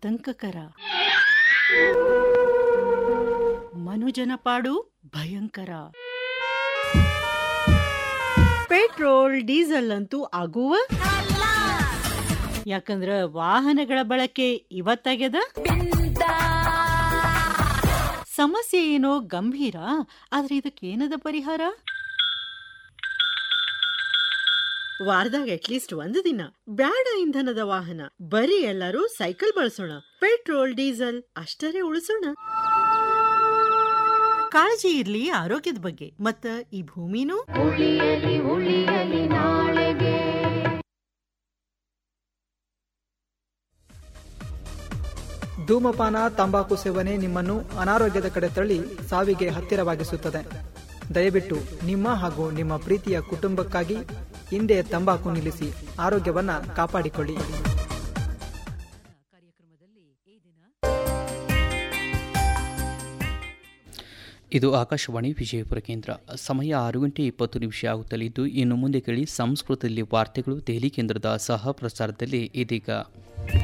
ಆತಂಕಕರ ಮನುಜನ ಪಾಡು ಭಯಂಕರ petrol diesel ಅಂತೂ ಆಗುವ ಯಾಕಂದ್ರ ವಾಹನಗಳ ಬಳಕೆ ಇವತ್ತಾಗ್ಯದ ಸಮಸ್ಯೆ ಏನೋ ಗಂಭೀರ ಆದ್ರೆ ಇದಕ್ಕೇನದ ಪರಿಹಾರ ವಾರದಾಗ ಅಟ್ಲೀಸ್ಟ್ ಒಂದು ದಿನ ಬ್ಯಾಡ ಇಂಧನದ ವಾಹನ ಬರೀ ಎಲ್ಲರೂ ಸೈಕಲ್ ಬಳಸೋಣ ಪೆಟ್ರೋಲ್ ಡೀಸೆಲ್ ಅಷ್ಟರೇ ಉಳಿಸೋಣ ಕಾಳಜಿ ಇರ್ಲಿ ಆರೋಗ್ಯದ ಬಗ್ಗೆ ಮತ್ತ ಈ ಭೂಮಿನೂ ಉಳಿಯಲಿ ಉಳಿಯಲಿ ನಾಳೆಗೆ ಧೂಮಪಾನ ತಂಬಾಕು ಸೇವನೆ ನಿಮ್ಮನ್ನು ಅನಾರೋಗ್ಯದ ಕಡೆ ತಳ್ಳಿ ಸಾವಿಗೆ ಹತ್ತಿರವಾಗಿಸುತ್ತದೆ ದಯವಿಟ್ಟು ನಿಮ್ಮ ಹಾಗೂ ನಿಮ್ಮ ಪ್ರೀತಿಯ ಕುಟುಂಬಕ್ಕಾಗಿ ಹಿಂದೆ ತಂಬಾಕು ನಿಲ್ಲಿಸಿ ಆರೋಗ್ಯವನ್ನ ಕಾಪಾಡಿಕೊಳ್ಳಿ ಇದು ಆಕಾಶವಾಣಿ ವಿಜಯಪುರ ಕೇಂದ್ರ ಸಮಯ ಆರು ಗಂಟೆ ಇಪ್ಪತ್ತು ನಿಮಿಷ ಆಗುತ್ತಲಿದ್ದು ಇನ್ನು ಮುಂದೆ ಕೇಳಿ ಸಂಸ್ಕೃತದಲ್ಲಿ ವಾರ್ತೆಗಳು ದೆಹಲಿ ಕೇಂದ್ರದ ಸಹ ಪ್ರಸಾರದಲ್ಲಿ ಇದೀಗ